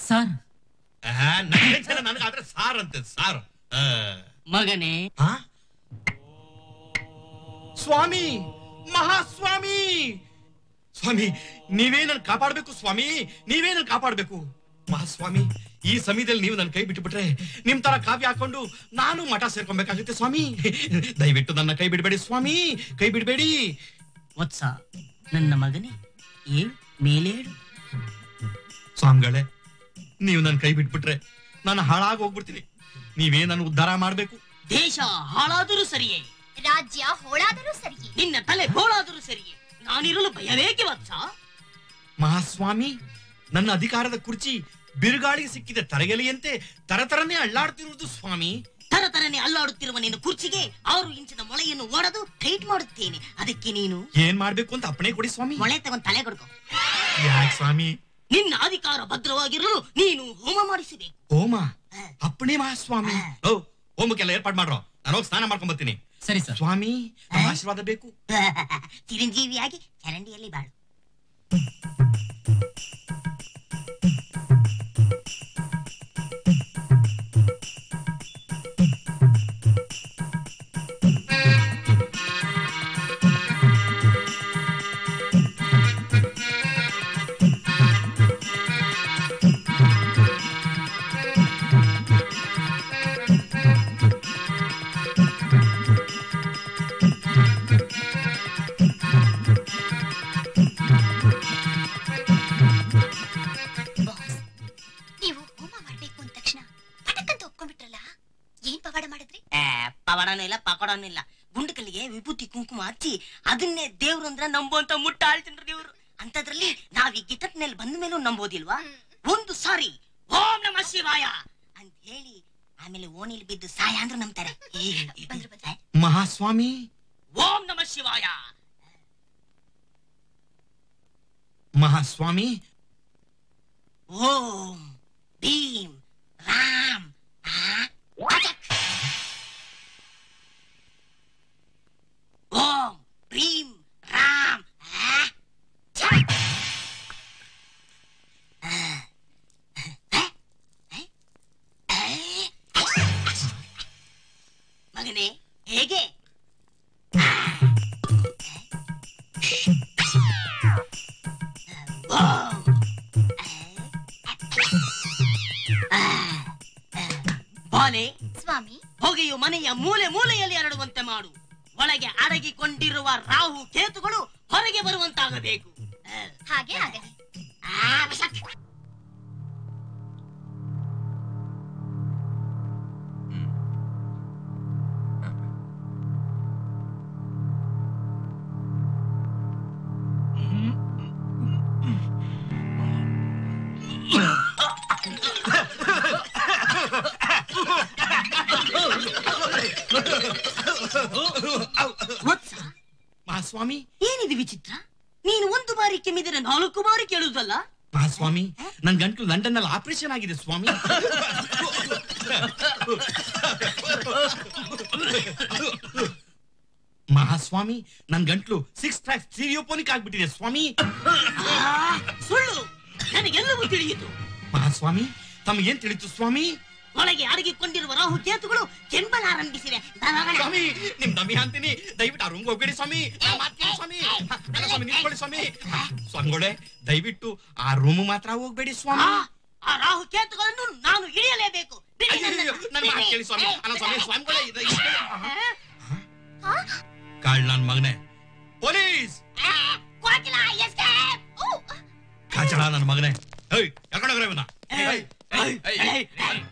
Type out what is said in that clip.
Sir ನನಗಾದ್ರೆ sir ಅಂತೆ sir ಆ. ಮಗನೇ ಆ? ಸ್ವಾಮಿ ಮಹಾಸ್ವಾಮಿ ಸ್ವಾಮಿ ನೀವೇ ನನ್ ಕಾಪಾಡ್ಬೇಕು ಸ್ವಾಮಿ ನೀವೇ ನನ್ ಕಾಪಾಡ್ಬೇಕು ಮಹಾಸ್ವಾಮಿ ಈ ಸಮಯದಲ್ಲಿ ನೀವು ನನ್ನ ಕೈ ಬಿಟ್ಟು ಬಿಟ್ರೆ ನಿಮ್ ತರ ಕಾವ್ಯ ಹಾಕೊಂಡು ನಾನು ಮಠ ಸೇರ್ಕೊಬೇಕಾಗುತ್ತೆ ಸ್ವಾಮಿ ದಯವಿಟ್ಟು ನನ್ನ ಕೈ ಬಿಡಬೇಡಿ ಸ್ವಾಮಿ ಕೈ ಬಿಡಬೇಡಿ ವತ್ಸ ನನ್ನ ಮಗನೇ ಏಳು ಮೇಲೇಳು ಸ್ವಾಮಿಗಳೇ ನೀವು ನನ್ನ ಕೈ ಬಿಟ್ಬಿಟ್ರೆ ನಾನು ಹಾಳಾಗಿ ಹೋಗ್ಬಿಡ್ತೀನಿ ನೀವೇ ನನ್ನ ಉದ್ಧಾರ ಮಾಡ್ಬೇಕು ದೇಶ ಹಾಳಾದರೂ ಸರಿಯೇ ರಾಜ್ಯ ಹೋಳಾದರೂ ಸರಿಯೇ ನಿನ್ನ ತಲೆ ಬೋಳಾದರೂ ಸರಿಯೇ ನಾನಿರಲು ಭಯವೇಕೆ ವತ್ಸ ಮಹಾಸ್ವಾಮಿ ನನ್ನ ಅಧಿಕಾರದ ಕುರ್ಚಿ ಬಿರುಗಾಳಿಗೆ ಸಿಕ್ಕಿದ ತರಗೆಲೆಯಂತೆ ತರತರನೇ ಅಳ್ಳಾಡ್ತಿರುವುದು ಸ್ವಾಮಿ ತರತರನೆ ಅಲ್ಲಾಡುತ್ತಿರುವ ನಿನ್ನ ಕುರ್ಚಿಗೆ ಆರು ಇಂಚಿನ ಮೊಳೆಯನ್ನು ಒಡೆದು ಟೈಟ್ ಮಾಡುತ್ತೇನೆ ಅದಕ್ಕೆ ನೀನು ಏನ್ ಮಾಡ್ಬೇಕು ಅಂತ ಅಪ್ಪಣೆ ಕೊಡಿ ಸ್ವಾಮಿ ಮೊಳೆ ತಗೊಂಡ್ ತಲೆ ಕೊಡ್ಕೊ ಯಾಕೆ ಸ್ವಾಮಿ ನಿನ್ನ ಅಧಿಕಾರ ಭದ್ರವಾಗಿರಲು ನೀನು ಹೋಮ ಮಾಡಿಸಬೇಕು ಹೋಮ ಅಪ್ಪಣೆ ಮಹಾಸ್ವಾಮಿ ಓ ಹೋಮಕ್ಕೆಲ್ಲ ಏರ್ಪಾಡ್ ಮಾಡ್ರೋ ನಾನು ಹೋಗಿ ಸ್ನಾನ ಮಾಡ್ಕೊಂಡ್ ಬರ್ತೀನಿ ಸರಿ ಸರ್ ಸ್ವಾಮಿ ನಮ್ಮ ಆಶೀರ್ವಾದ ಬೇಕು ಚಿರಂಜೀವಿಯಾಗಿ ಚರಂಡಿಯಲ್ಲಿ ಬಾಳು ಬಾಸ್ ನೀವು ಹೋಮ ಮಾಡ್ಬೇಕು ಅಂದ ತಕ್ಷಣ ಪಟಕ್ಕಂತ ಒಪ್ಕೊಂಡ್ಬಿಟ್ರಲ್ಲ ಏನ್ ಪವಾಡ ಮಾಡಿದ್ರಿ ಆ, ಪವಾಡನೂ ಇಲ್ಲ ಪಕೋಡನೂ ಇಲ್ಲ ಗುಂಡಕಲ್ಲಿಗೆ ವಿಭೂತಿ ಕುಂಕುಮ ಹಚ್ಚಿ ಅದನ್ನೇ ದೇವ್ರು ಅಂದ್ರೆ ನಂಬುವಂತ ಮುಟ್ಟ ಆಳ್ತಿನ್ರಿ ದೇವ್ರು ಅಂತದ್ರಲ್ಲಿ ನಾವ್ ಈ ಗಿಟತ್ನಲ್ಲಿ ಬಂದ ಮೇಲೂ ನಂಬೋದಿಲ್ವಾ ಒಂದು ಸಾರಿ ಓಂ ನಮ ಶಿವಾಯ ಅಂತ ಹೇಳಿ ಆಮೇಲೆ ಓಣಿಲಿ ಬಿದ್ದು ಸಾಯ ಅಂದ್ರು ನಂಬ್ತಾರೆ ಬಂದ್ರು ಬಂದ್ರು ಮಹಾಸ್ವಾಮಿ ಓಂ ನಮ ಶಿವಾಯ ಮಹಾಸ್ವಾಮಿ ಓಂ ಭೀಮ್ ರಾಮ್ ಆ, ಅಟಕ್. ಓಂ ಭೀಮ್ ರಾಮ್ ಆ, ಛಕ್. ಆ, ಆ, ಆ, ಆ. ಮಗನೇ ಹೇಗೆ ಓಂ ಬಾಲೆ ಸ್ವಾಮಿ ಹೊಗೆಯು ಮನೆಯ ಮೂಲೆ ಮೂಲೆಯಲ್ಲಿ ಹರಡುವಂತೆ ಮಾಡು ಒಳಗೆ ಅಡಗಿಕೊಂಡಿರುವ ರಾಹು ಕೇತುಗಳು ಹೊರಗೆ ಬರುವಂತಾಗಬೇಕು ಆ, ಹಾಗೆ ಆಗಲಿ ಆ, ವಶಕ್. ವತ್ಸ ಮಹಾಸ್ವಾಮಿ ಏನಿದೆ ವಿಚಿತ್ರ ನೀನು ಒಂದು ಬಾರಿ ಕೆಮ್ಮಿದರೆ ನಾಲ್ಕು ಬಾರಿ ಕೇಳುವುದಲ್ಲ ಮಹಾಸ್ವಾಮಿ ನನ್ ಗಂಟಲು ಲಂಡನ್ ನಲ್ಲಿ ಆಪರೇಷನ್ ಆಗಿದೆ ಸ್ವಾಮಿ ಮಹಾಸ್ವಾಮಿ ನನ್ ಗಂಟ್ಲು ಸಿಕ್ಸ್ ಟ್ರ್ಯಾಕ್ ಸ್ಟೀರಿಯೋಪೋನಿಕ್ ಆಗ್ಬಿಟ್ಟಿದೆ ಸ್ವಾಮಿ ಆ, ಸುಳ್ಳು ನನಗೆಲ್ಲವೂ ತಿಳಿಯಿತು ಮಹಾಸ್ವಾಮಿ ತಮಗೇನ್ ತಿಳಿತು ಸ್ವಾಮಿ ಒಳಗೆ ಅಡಗಿಕೊಂಡಿರುವ ರಾಹು ಕೇತುಗಳು ಕೆಂಬಲಾರಂಭಿಸಿವೆ ಸ್ವಾಮಿ ನಿಮ್ ದಮಿ ಅಂತೀನಿ ದಯವಿಟ್ಟು ಆ ರೂಮ್ಗೆ ಹೋಗ್ಬೇಡಿ ಸ್ವಾಮಿ ನನ್ ಮಾತ್ ಕೇಳಿ ಸ್ವಾಮಿ ಅಲ್ಲ ಸ್ವಾಮಿ ನಿಂತ್ಕೊಳ್ಳಿ ಸ್ವಾಮಿ ಸ್ವಾಮಿಗಳೇ ದಯವಿಟ್ಟು ಆ ರೂಮ್ ಮಾತ್ರ ಹೋಗ್ಬೇಡಿ ಸ್ವಾಮಿ ಆ, ಆ ರಾಹು ಕೇತುಗಳನ್ನು ನಾನು ಇಳಿಯಲೇಬೇಕು ಬಿಡಿ ಅಯ್ಯಯ್ಯೋ, ನನ್ನನ್ನು. ನನ್ ಮಾತ್ ಬಿಡಿ. ಕೇಳಿ ಸ್ವಾಮಿ ಅಲ್ಲ ಸ್ವಾಮಿ ಸ್ವಾಮಿಗಳೇ ಇದು- ಇದು- ಆ, ಕಾಳ್ ನನ್ ಮಗನೇ ಪೊಲೀಸ್ ಆ, ಕೋಕಿಲ, escape! ಓ ಕಾಚಳ ನನ್ ಮಗನೇ ಹೇಯ್ ಎಳ್ಕೊಂಡೋಗ್ರೆ ಇವನ್ನ ಏಯ್, ಏಯ್, ಏಯ್, ಏಯ್,